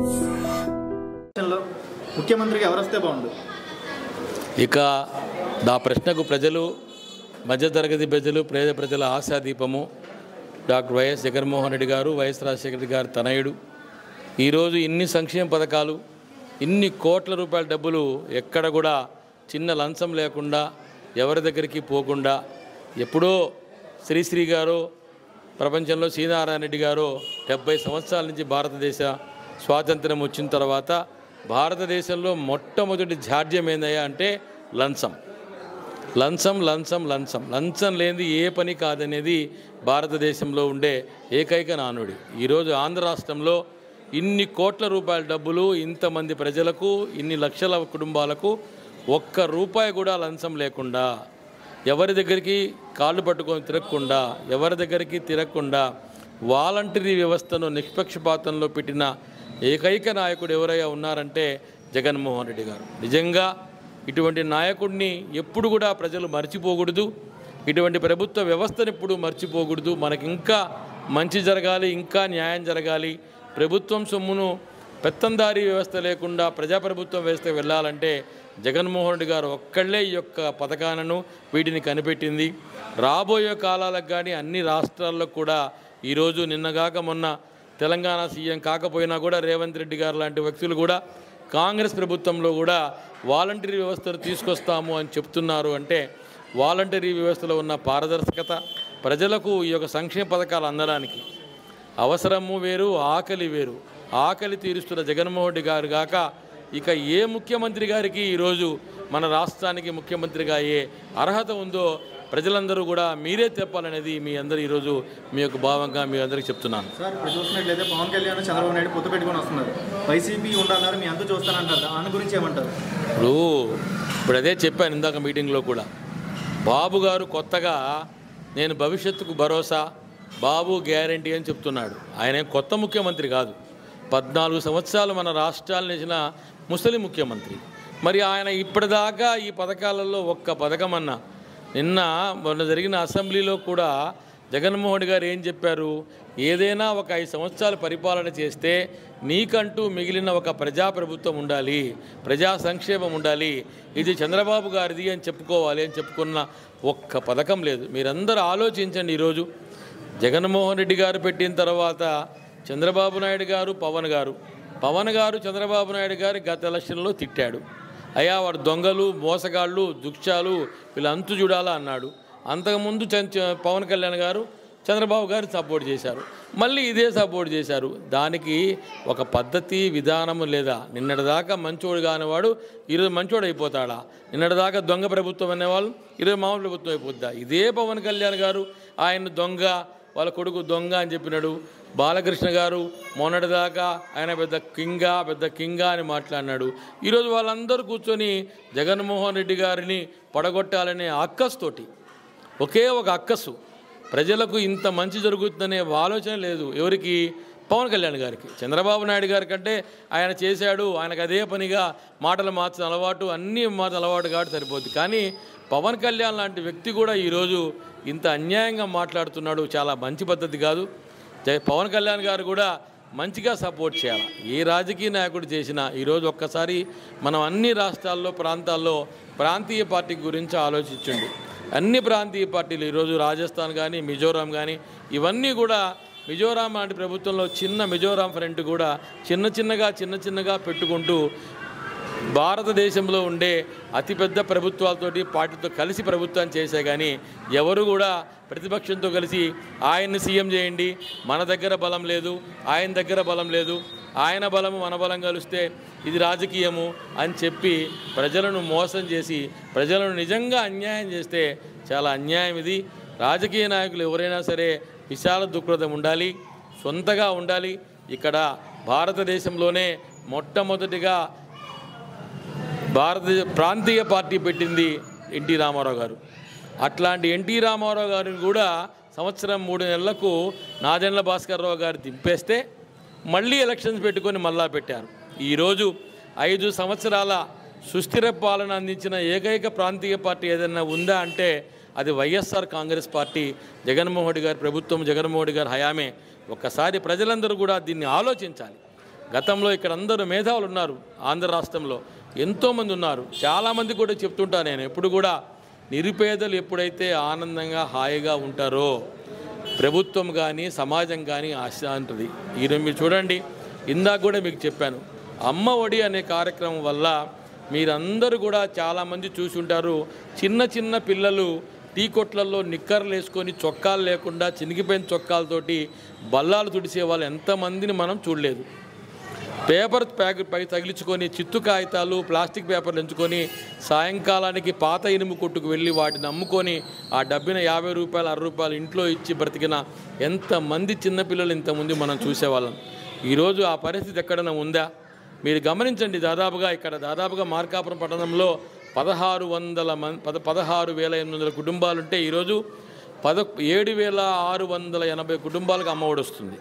ఎలక్షన్లో ముఖ్యమంత్రికి ఎవరు వస్తే బాగుండు ఇక నా ప్రశ్నకు ప్రజలు మధ్యతరగతి ప్రజలు పేద ప్రజల ఆశాదీపము doctor YS Jaganmohan Reddy garu YS Rajasekhara Reddy గారు తనయుడు ఈరోజు ఇన్ని సంక్షేమ పథకాలు ఇన్ని కోట్ల రూపాయల డబ్బులు ఎక్కడ కూడా చిన్న లంచం లేకుండా ఎవరి దగ్గరికి పోకుండా ఎప్పుడో శ్రీశ్రీ గారు ప్రపంచంలో శ్రీనారాయణ రెడ్డి గారు డెబ్బై సంవత్సరాల నుంచి భారతదేశ స్వాతంత్రం వచ్చిన తర్వాత భారతదేశంలో మొట్టమొదటి జాడ్యం ఏందయ్యా అంటే లంచం లంచం లంచం లంచం లంచం లేనిది ఏ పని కాదనేది భారతదేశంలో ఉండే ఏకైక నానుడి ఈరోజు ఆంధ్ర రాష్ట్రంలో ఇన్ని కోట్ల రూపాయల డబ్బులు ఇంతమంది ప్రజలకు ఇన్ని లక్షల కుటుంబాలకు ఒక్క రూపాయి కూడా లంచం లేకుండా ఎవరి దగ్గరికి కాళ్ళు పట్టుకొని తిరగకుండా ఎవరి దగ్గరికి తిరగకుండా వాలంటరీ వ్యవస్థను నిష్పక్షపాతంలో పెట్టిన ఏకైక నాయకుడు ఎవరైనా ఉన్నారంటే జగన్మోహన్ రెడ్డి గారు నిజంగా ఇటువంటి నాయకుడిని ఎప్పుడు కూడా ప్రజలు మర్చిపోకూడదు ఇటువంటి ప్రభుత్వ వ్యవస్థను ఎప్పుడు మర్చిపోకూడదు మనకి ఇంకా మంచి జరగాలి ఇంకా న్యాయం జరగాలి ప్రభుత్వం సొమ్మును పెత్తందారీ వ్యవస్థ లేకుండా ప్రజాప్రభుత్వం వ్యవస్థ వెళ్ళాలంటే జగన్మోహన్ రెడ్డి గారు ఒక్కళ్ళే ఈ యొక్క పథకాలను వీటిని కనిపెట్టింది రాబోయే కాలాలకు కానీ అన్ని రాష్ట్రాల్లో కూడా ఈరోజు నిన్నగాక మొన్న తెలంగాణ సీఎం కాకపోయినా కూడా రేవంత్ రెడ్డి గారు లాంటి వ్యక్తులు కూడా కాంగ్రెస్ ప్రభుత్వంలో కూడా వాలంటరీ వ్యవస్థను తీసుకొస్తాము అని చెప్తున్నారు అంటే వాలంటరీ వ్యవస్థలో ఉన్న పారదర్శకత ప్రజలకు ఈ యొక్క సంక్షేమ పథకాలు అందడానికి అవసరము వేరు ఆకలి వేరు ఆకలి తీరుస్తున్న జగన్మోహన్ రెడ్డి గారు గాక ఇక ఏ ముఖ్యమంత్రి గారికి ఈరోజు మన రాష్ట్రానికి ముఖ్యమంత్రిగా అయ్యే అర్హత ఉందో ప్రజలందరూ కూడా మీరే చెప్పాలనేది మీ అందరూ ఈరోజు మీ యొక్క భావంగా మీ అందరికీ చెప్తున్నాను సార్ ఇప్పుడు చూసినట్లయితే పవన్ కళ్యాణ్ చంద్రబాబు నాయుడు పొత్తు పెట్టుకొని వస్తున్నారు వైసీపీ ఉండాలన్నారు మీ అంత చూస్తానంటారు దాని గురించి ఏమంటారు ఇప్పుడు ఇప్పుడు అదే చెప్పాను ఇందాక మీటింగ్లో కూడా బాబు గారు కొత్తగా నేను భవిష్యత్తుకు భరోసా బాబు గ్యారంటీ అని చెప్తున్నాడు ఆయన ఏం కొత్త ముఖ్యమంత్రి కాదు పద్నాలుగు సంవత్సరాలు మన రాష్ట్రాలు నేసిన ముసలి ముఖ్యమంత్రి మరి ఆయన ఇప్పటిదాకా ఈ పథకాలలో ఒక్క పథకం అన్నా నిన్న మొన్న జరిగిన అసెంబ్లీలో కూడా జగన్మోహన్ రెడ్డి గారు ఏం చెప్పారు ఏదైనా ఒక ఐదు సంవత్సరాలు పరిపాలన చేస్తే నీకంటూ మిగిలిన ఒక ప్రజాప్రభుత్వం ఉండాలి ప్రజా సంక్షేమం ఉండాలి ఇది చంద్రబాబు గారిది అని చెప్పుకోవాలి అని చెప్పుకున్న ఒక్క పథకం లేదు మీరందరూ ఆలోచించండి ఈరోజు జగన్మోహన్ రెడ్డి గారు పెట్టిన తర్వాత చంద్రబాబు నాయుడు గారు పవన్ గారు పవన్ గారు చంద్రబాబు నాయుడు గారు గత ఎలక్షన్లో తిట్టాడు అయ్యా వాడు దొంగలు మోసగాళ్ళు దుక్షాలు వీళ్ళు అంతు చూడాలా అన్నాడు అంతకుముందు చం- చ- పవన్ కళ్యాణ్ గారు చంద్రబాబు గారు సపోర్ట్ చేశారు మళ్ళీ ఇదే సపోర్ట్ చేశారు దానికి ఒక పద్ధతి విధానం లేదా నిన్నటిదాకా మంచోడు కానివాడు ఈరోజు మంచోడు అయిపోతాడా నిన్నటిదాకా దొంగ ప్రభుత్వం అనేవాళ్ళు ఈరోజు మామూలు ప్రభుత్వం అయిపోద్దా ఇదే పవన్ కళ్యాణ్ గారు ఆయన దొంగ వాళ్ళ కొడుకు దొంగ అని చెప్పినాడు బాలకృష్ణ గారు మొన్నటిదాకా ఆయన పెద్ద కింగా పెద్ద కింగా అని మాట్లాడినాడు ఈరోజు వాళ్ళందరూ కూర్చొని జగన్మోహన్ రెడ్డి గారిని పడగొట్టాలనే అక్కస్తోటి ఒకే ఒక అక్కసు ప్రజలకు ఇంత మంచి జరుగుతుందనే ఆలోచన లేదు ఎవరికి పవన్ కళ్యాణ్ గారికి చంద్రబాబు నాయుడు గారి కంటే ఆయన చేశాడు ఆయనకు అదే పనిగా మాటలు మార్చిన అలవాటు అన్నీ మాటలు అలవాటు కాబట్టి సరిపోద్ది కానీ పవన్ కళ్యాణ్ లాంటి వ్యక్తి కూడా ఈరోజు ఇంత అన్యాయంగా మాట్లాడుతున్నాడు చాలా మంచి పద్ధతి కాదు జై- పవన్ కళ్యాణ్ గారు కూడా మంచిగా సపోర్ట్ చేయాలి ఏ రాజకీయ నాయకుడు చేసినా ఈరోజు ఒక్కసారి మనం అన్ని రాష్ట్రాల్లో ప్రాంతాల్లో ప్రాంతీయ పార్టీ గురించి ఆలోచించండి అన్ని ప్రాంతీయ పార్టీలు ఈరోజు రాజస్థాన్ కానీ మిజోరాం కానీ ఇవన్నీ కూడా మిజోరాం లాంటి ప్రభుత్వంలో చిన్న మిజోరాం ఫ్రంట్ కూడా చిన్న చిన్నగా చిన్న చిన్నగా పెట్టుకుంటూ భారతదేశంలో ఉండే అతిపెద్ద ప్రభుత్వాలతోటి పార్టీతో కలిసి ప్రభుత్వం చేసే కానీ ఎవరు కూడా ప్రతిపక్షంతో కలిసి ఆయన్ని సీఎం చేయండి మన దగ్గర బలం లేదు ఆయన దగ్గర బలం లేదు ఆయన బలము మన బలం కలిస్తే ఇది రాజకీయము అని చెప్పి ప్రజలను మోసం చేసి ప్రజలను నిజంగా అన్యాయం చేస్తే చాలా అన్యాయం ఇది రాజకీయ నాయకులు ఎవరైనా సరే విశాల దృక్పథం ఉండాలి సొంతగా ఉండాలి ఇక్కడ భారతదేశంలోనే మొట్టమొదటిగా భారతదేశ ప్రాంతీయ పార్టీ పెట్టింది ఎన్టీ రామారావు గారు అట్లాంటి ఎన్టీ రామారావు గారిని కూడా సంవత్సరం మూడు నెలలకు నాదెండ్ల భాస్కర్రావు గారు దింపేస్తే మళ్ళీ ఎలక్షన్స్ పెట్టుకొని మళ్ళా పెట్టారు ఈరోజు ఐదు సంవత్సరాల సుస్థిర పాలన అందించిన ఏకైక ప్రాంతీయ పార్టీ ఏదైనా ఉందా అంటే అది వైఎస్ఆర్ కాంగ్రెస్ పార్టీ జగన్మోహన్ రెడ్డి గారి ప్రభుత్వం జగన్మోహన్ రెడ్డి గారి హయామే ఒక్కసారి ప్రజలందరూ కూడా దీన్ని ఆలోచించాలి గతంలో ఇక్కడ అందరూ మేధావులు ఉన్నారు ఆంధ్ర రాష్ట్రంలో ఎంతోమంది ఉన్నారు చాలామంది కూడా చెప్తుంటా నేను ఎప్పుడు కూడా నిరుపేదలు ఎప్పుడైతే ఆనందంగా హాయిగా ఉంటారో ప్రభుత్వం కానీ సమాజం కానీ ఆశ అంటుంది ఈరోజు మీరు చూడండి ఇందాక కూడా మీకు చెప్పాను అమ్మ ఒడి అనే కార్యక్రమం వల్ల మీరందరూ కూడా చాలామంది చూసి ఉంటారు చిన్న చిన్న పిల్లలు టీ కొట్లల్లో నిక్కర్లు వేసుకొని చొక్కాలు లేకుండా చినిగిపోయిన చొక్కాలతోటి బల్లాలు తుడిసే వాళ్ళు ఎంతమందిని మనం చూడలేదు పేపర్ ప్యాక్ పై తగిలించుకొని చిత్తు కాగితాలు ప్లాస్టిక్ పేపర్లు ఎంచుకొని సాయంకాలానికి పాత ఇనుము కొట్టుకు వెళ్ళి వాటిని అమ్ముకొని ఆ డబ్బిన యాభై రూపాయలు అరవై రూపాయలు ఇంట్లో ఇచ్చి బ్రతికిన ఎంతమంది చిన్నపిల్లలు ఇంతమంది మనం చూసేవాళ్ళం ఈరోజు ఆ పరిస్థితి ఎక్కడైనా ఉందా మీరు గమనించండి దాదాపుగా ఇక్కడ దాదాపుగా మార్కాపురం పట్టణంలో పదహారు వందల మంది పద పదహారు వేల ఎనిమిది వందల కుటుంబాలుంటే ఈరోజు పద ఏడు వేల ఆరు వందల ఎనభై కుటుంబాలకు అమ్మఒడి వస్తుంది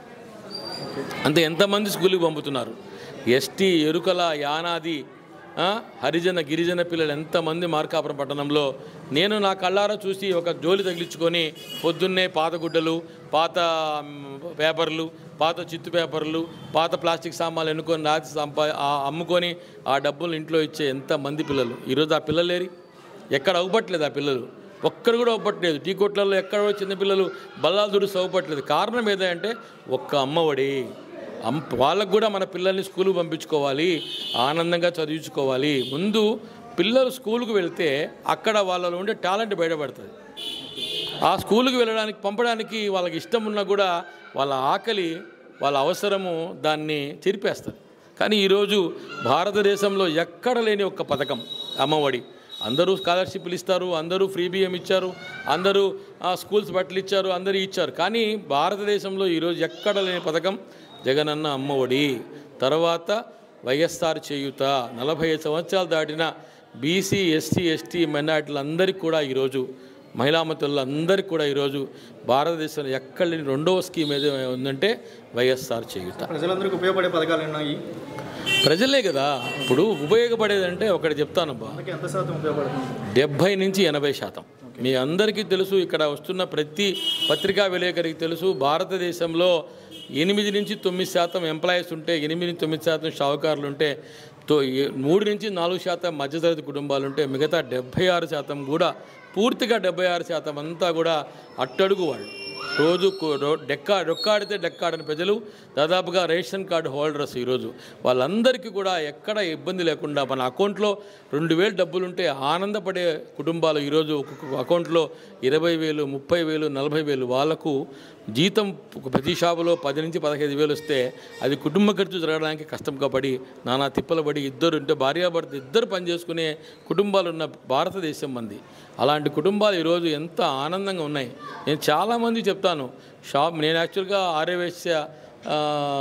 అంటే ఎంతమంది స్కూల్కి పంపుతున్నారు ఎస్టీ ఎరుకల యానాది ఆ, హరిజన గిరిజన పిల్లలు ఎంతమంది మార్కాపురం పట్టణంలో నేను నా కళ్ళారా చూసి ఒక జోలి తగిలించుకొని పొద్దున్నే పాత గుడ్డలు పాత మ్, పేపర్లు పాత చిత్తు పేపర్లు పాత ప్లాస్టిక్ సామాన్లు ఎన్నుకొని రాత్రి సంపా ఆ అమ్ముకొని ఆ డబ్బులు ఇంట్లో ఇచ్చే ఎంతమంది పిల్లలు ఈరోజు ఆ పిల్లలు లేరి ఎక్కడ అవ్వట్లేదు ఆ పిల్లలు ఒక్కరు కూడా అవ్వట్లేదు టీ కొట్లలో ఎక్కడో చిన్నపిల్లలు బల్లాలు దుడుసు అవ్వట్లేదు కారణం ఏదంటే ఒక్క అమ్మఒడి అమ్ వాళ్ళకు కూడా మన పిల్లల్ని స్కూల్కి పంపించుకోవాలి ఆనందంగా చదివించుకోవాలి ముందు పిల్లలు స్కూల్కి వెళ్తే అక్కడ వాళ్ళలో ఉండే టాలెంట్ బయటపడుతుంది ఆ స్కూల్కి వెళ్ళడానికి పంపడానికి వాళ్ళకి ఇష్టం ఉన్నా కూడా వాళ్ళ ఆకలి వాళ్ళ అవసరము దాన్ని చెరిపేస్తారు కానీ ఈరోజు భారతదేశంలో ఎక్కడ లేని ఒక పథకం అమ్మఒడి అందరూ స్కాలర్షిప్లు ఇస్తారు అందరూ ఫ్రీ బియ్యం ఇచ్చారు అందరూ ఆ, స్కూల్స్ బట్టలు ఇచ్చారు అందరూ ఇచ్చారు కానీ భారతదేశంలో ఈరోజు ఎక్కడ లేని పథకం జగనన్న అమ్మఒడి తర్వాత వైఎస్ఆర్ చేయుత నలభై ఐదు సంవత్సరాలు దాటిన బీసీ ఎస్సీ ఎస్టీ మైనార్టీలందరికీ కూడా ఈరోజు మహిళామతులందరికీ కూడా ఈరోజు భారతదేశంలో ఎక్కడ లేని రెండవ స్కీమ్ ఏదో ఉందంటే వైఎస్ఆర్ చేయుత ప్రజలందరికీ ఉపయోగపడే పథకాలు ఉన్నాయి ప్రజలే కదా ఇప్పుడు ఉపయోగపడేదంటే ఒకటి చెప్తానబ్బా మనకి ఎంత శాతం ఉపయోగపడుతుంది డెబ్భై నుంచి ఎనభై శాతం మీ అందరికీ తెలుసు ఇక్కడ వస్తున్న ప్రతి పత్రికా విలేకరికి తెలుసు భారతదేశంలో ఎనిమిది నుంచి తొమ్మిది శాతం ఎంప్లాయీస్ ఉంటే ఎనిమిది నుంచి తొమ్మిది శాతం షావుకారులు ఉంటే తో ఏ- మూడు నుంచి నాలుగు శాతం మధ్యతరగతి కుటుంబాలు ఉంటే మిగతా డెబ్భై ఆరు శాతం కూడా పూర్తిగా డెబ్బై ఆరు శాతం అంతా కూడా అట్టడుగు వాళ్ళు రోజు కు- రో- డెక్కా డొక్కాడితే డెక్కాడని ప్రజలు దాదాపుగా రేషన్ కార్డు హోల్డర్స్ ఈరోజు వాళ్ళందరికీ కూడా ఎక్కడ ఇబ్బంది లేకుండా మన అకౌంట్లో రెండు వేలు డబ్బులుంటే ఆనందపడే కుటుంబాలు ఈరోజు ఒక్కొక్క అకౌంట్లో ఇరవై వేలు ముప్పై వేలు నలభై వేలు వాళ్ళకు జీతం ఒక ప్రతి షాపులో పది నుంచి పదహైదు వేలు వస్తే అది కుటుంబ ఖర్చు జరగడానికి కష్టంగా పడి నానా తిప్పలు పడి ఇద్దరు ఉంటే భార్యాభర్త ఇద్దరు పనిచేసుకునే కుటుంబాలు ఉన్న భారతదేశం మంది అలాంటి కుటుంబాలు ఈరోజు ఎంత ఆనందంగా ఉన్నాయి నేను చాలామంది చెప్తాను షాప్ నేను యాక్చువల్గా ఆర్యవేశ్య ఆ,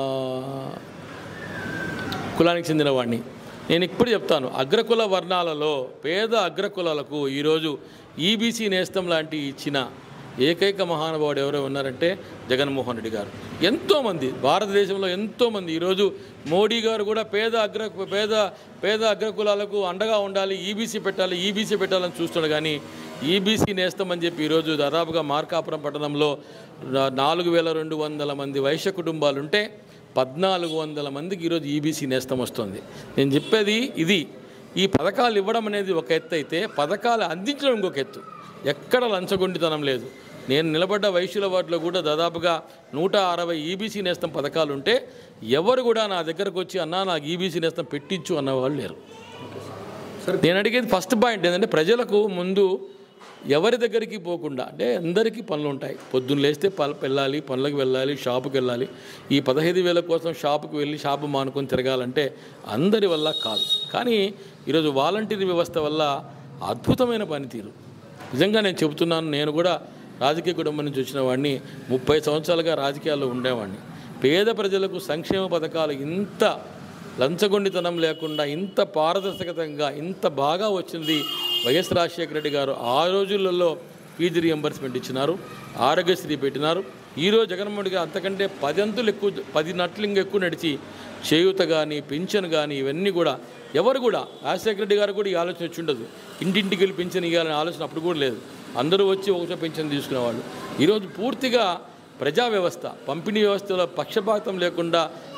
కులానికి చెందిన వాడిని నేను ఇప్పుడు చెప్తాను అగ్రకుల వర్ణాలలో పేద అగ్రకులాలకు ఈరోజు ఈబీసీ నేస్తం లాంటి ఇచ్చిన ఏకైక మహానుభావుడు ఎవరో ఉన్నారంటే జగన్మోహన్ రెడ్డి గారు ఎంతోమంది భారతదేశంలో ఎంతోమంది ఈరోజు మోడీ గారు కూడా పేద అగ్ర పేద పేద అగ్రకులాలకు అండగా ఉండాలి ఈబీసీ పెట్టాలి ఈబీసీ పెట్టాలని చూస్తున్నాడు కానీ ఈబీసీ నేస్తామని చెప్పి ఈరోజు దాదాపుగా మార్కాపురం పట్టణంలో నా- నాలుగు వేల రెండు వందల మంది వైశ్య కుటుంబాలు ఉంటే పద్నాలుగు వందల మందికి ఈరోజు ఈబీసీ నేస్తం వస్తుంది నేను చెప్పేది ఇది ఈ పథకాలు ఇవ్వడం అనేది ఒక ఎత్తు అయితే పథకాలు అందించడం ఇంకొక ఎత్తు ఎక్కడ లంచగొండితనం లేదు నేను నిలబడ్డ వైశ్యుల వాటిలో కూడా దాదాపుగా నూట అరవై ఈబీసీ నేస్తం పథకాలు ఉంటే ఎవరు కూడా నా దగ్గరకు వచ్చి అన్నా నాకు ఈబీసీ నేస్తం పెట్టించు అన్నవాళ్ళు లేరు నేను అడిగేది ఫస్ట్ పాయింట్ ఏంటంటే ప్రజలకు ముందు ఎవరి దగ్గరికి పోకుండా అంటే అందరికీ పనులు ఉంటాయి పొద్దున్న లేస్తే పల్ వెళ్ళాలి పనులకు వెళ్ళాలి షాపుకి వెళ్ళాలి ఈ పదహైదు వేల కోసం షాపుకి వెళ్ళి షాపు మానుకొని తిరగాలంటే అందరి వల్ల కాదు కానీ ఈరోజు వాలంటీర్ వ్యవస్థ వల్ల అద్భుతమైన పనితీరు నిజంగా నేను చెబుతున్నాను నేను కూడా రాజకీయ కుటుంబం నుంచి వచ్చిన వాడిని ముప్పై సంవత్సరాలుగా రాజకీయాల్లో ఉండేవాడిని పేద ప్రజలకు సంక్షేమ పథకాలు ఇంత లంచగొండితనం లేకుండా ఇంత పారదర్శకతంగా ఇంత బాగా వచ్చింది వైఎస్ రాజశేఖర రెడ్డి గారు ఆ రోజులలో ఫీజు రియంబర్స్మెంట్ ఇచ్చినారు ఆరోగ్యశ్రీ పెట్టినారు ఈరోజు జగన్మోహన్ రెడ్డి గారు అంతకంటే పది అంతులు ఎక్కువ పది నట్లు ఇంకా ఎక్కువ నడిచి చేయూత కానీ పింఛన్ కానీ ఇవన్నీ కూడా ఎవరు కూడా రాజశేఖర రెడ్డి గారు కూడా ఈ ఆలోచన వచ్చి ఉండదు ఇంటింటికి వెళ్ళి పింఛన్ ఇవ్వాలనే ఆలోచన అప్పుడు కూడా లేదు అందరూ వచ్చి ఒకచో పింఛన్ తీసుకునేవాళ్ళు ఈరోజు పూర్తిగా ప్రజా వ్యవస్థ పంపిణీ వ్యవస్థలో పక్షపాతం లేకుండా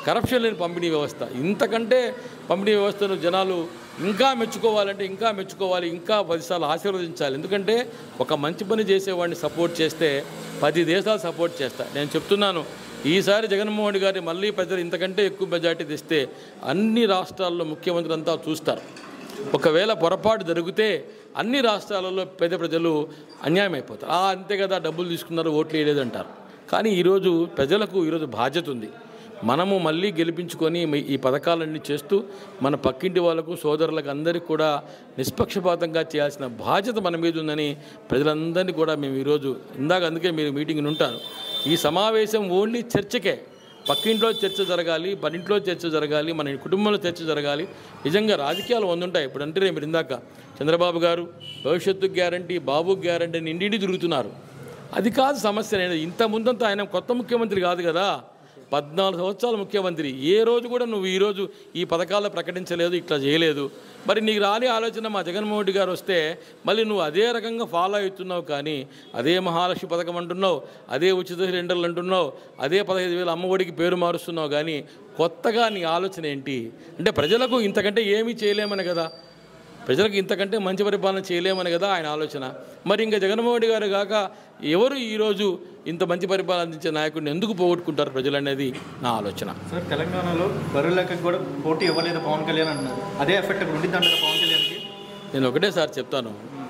కరప్షన్ లేని పంపిణీ వ్యవస్థ ఇంతకంటే పంపిణీ వ్యవస్థను జనాలు ఇంకా మెచ్చుకోవాలంటే ఇంకా మెచ్చుకోవాలి ఇంకా పదిసార్లు ఆశీర్వదించాలి ఎందుకంటే ఒక మంచి పని చేసేవాడిని సపోర్ట్ చేస్తే పది దేశాలు సపోర్ట్ చేస్తాయి నేను చెప్తున్నాను ఈసారి జగన్మోహన్ రెడ్డి గారిని మళ్ళీ ప్రజలు ఇంతకంటే ఎక్కువ మెజార్టీ తెస్తే అన్ని రాష్ట్రాల్లో ముఖ్యమంత్రి అంతా చూస్తారు ఒకవేళ పొరపాటు జరిగితే అన్ని రాష్ట్రాలలో పేద ప్రజలు అన్యాయం అయిపోతారు "ఆ, అంతే కదా డబ్బులు తీసుకున్నారు ఓట్లు వేయలేదు అంటారు కానీ ఈరోజు ప్రజలకు ఈరోజు బాధ్యత ఉంది మనము మళ్ళీ గెలిపించుకొని మీ- ఈ పథకాలన్నీ చేస్తూ మన పక్కింటి వాళ్ళకు సోదరులకు అందరికీ కూడా నిష్పక్షపాతంగా చేయాల్సిన బాధ్యత మన మీద ఉందని ప్రజలందరినీ కూడా మేము ఈరోజు ఇందాక అందుకే మీరు మీటింగ్ ఉంటారు ఈ సమావేశం ఓన్లీ చర్చకే పక్కింట్లో చర్చ జరగాలి పనింట్లో చర్చ జరగాలి మన కుటుంబంలో చర్చ జరగాలి నిజంగా రాజకీయాలు వందుంటాయి ఇప్పుడు అంటే మీరు ఇందాక చంద్రబాబు గారు భవిష్యత్తు గ్యారంటీ బాబు గ్యారంటీ అని ఇంటింటి తిరుగుతున్నారు అది కాదు సమస్య అనేది ఇంత ముందంతా ఆయన కొత్త ముఖ్యమంత్రి కాదు కదా పద్నాలుగు సంవత్సరాల ముఖ్యమంత్రి ఏ రోజు కూడా నువ్వు ఈరోజు ఈ పథకాలు ప్రకటించలేదు ఇట్లా చేయలేదు మరి నీకు రాని ఆలోచన మా జగన్మోహన్ రెడ్డి గారు వస్తే మళ్ళీ నువ్వు అదే రకంగా ఫాలో అవుతున్నావు కానీ అదే మహాలక్ష్మి పథకం అంటున్నావు అదే ఉచిత సిలిండర్లు అంటున్నావు అదే పదహైదు వేల అమ్మఒడికి పేరు మారుస్తున్నావు కానీ కొత్తగా నీ ఆలోచన ఏంటి అంటే ప్రజలకు ఇంతకంటే ఏమీ చేయలేమని కదా ప్రజలకు ఇంతకంటే మంచి పరిపాలన చేయలేమని కదా ఆయన ఆలోచన మరి ఇంకా జగన్మోహన్ రెడ్డి గారు కాక ఎవరు ఈరోజు ఇంత మంచి పరిపాలన అందించే నాయకుడిని ఎందుకు పోగొట్టుకుంటారు ప్రజలు అనేది నా ఆలోచన సార్ తెలంగాణలో బరువులకి కూడా పోటీ ఇవ్వలేదు పవన్ కళ్యాణ్ అంటున్నారు అదే ఎఫెక్ట్ ఇప్పుడు ఉండిద్ది అంటారు పవన్ కళ్యాణ్కి నేను ఒకటే సార్ చెప్తాను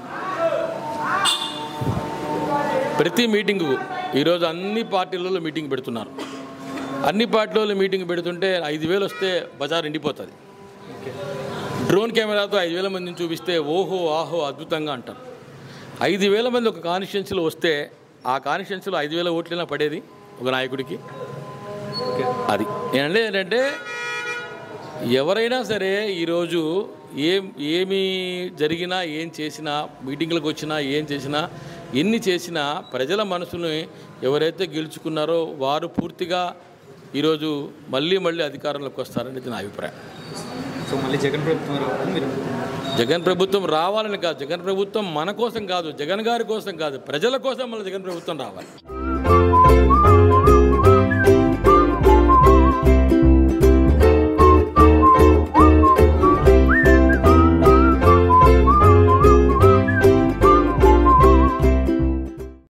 ప్రతి మీటింగు ఈరోజు అన్ని పార్టీలలో మీటింగ్ పెడుతున్నారు అన్ని పార్టీలలో మీటింగ్ పెడుతుంటే ఐదు వేలు వస్తే బజార్ ఎండిపోతుంది ఓకే డ్రోన్ కెమెరాతో ఐదు వేల మందిని చూపిస్తే ఓహో ఆహో అద్భుతంగా అంటారు ఐదు వేల మంది ఒక కాన్స్టిట్యున్సీలో వస్తే ఆ కాన్స్టిట్యున్సీలో ఐదు వేల ఓట్లైనా పడేది ఒక నాయకుడికి ఓకే అది ఏంటంటే ఏంటంటే ఎవరైనా సరే ఈరోజు ఏం ఏమి జరిగినా ఏం చేసినా మీటింగ్లకు వచ్చినా ఏం చేసినా ఎన్ని చేసినా ప్రజల మనసుని ఎవరైతే గెలుచుకున్నారో వారు పూర్తిగా ఈరోజు మళ్ళీ మళ్ళీ అధికారంలోకి వస్తారనేది నా అభిప్రాయం సో మళ్ళీ జగన్ ప్రభుత్వం రావాలని మీరు జగన్ ప్రభుత్వం రావాలని కాదు జగన్ ప్రభుత్వం మన కోసం కాదు జగన్ గారి కోసం కాదు ప్రజల కోసం మళ్ళీ జగన్ ప్రభుత్వం రావాలి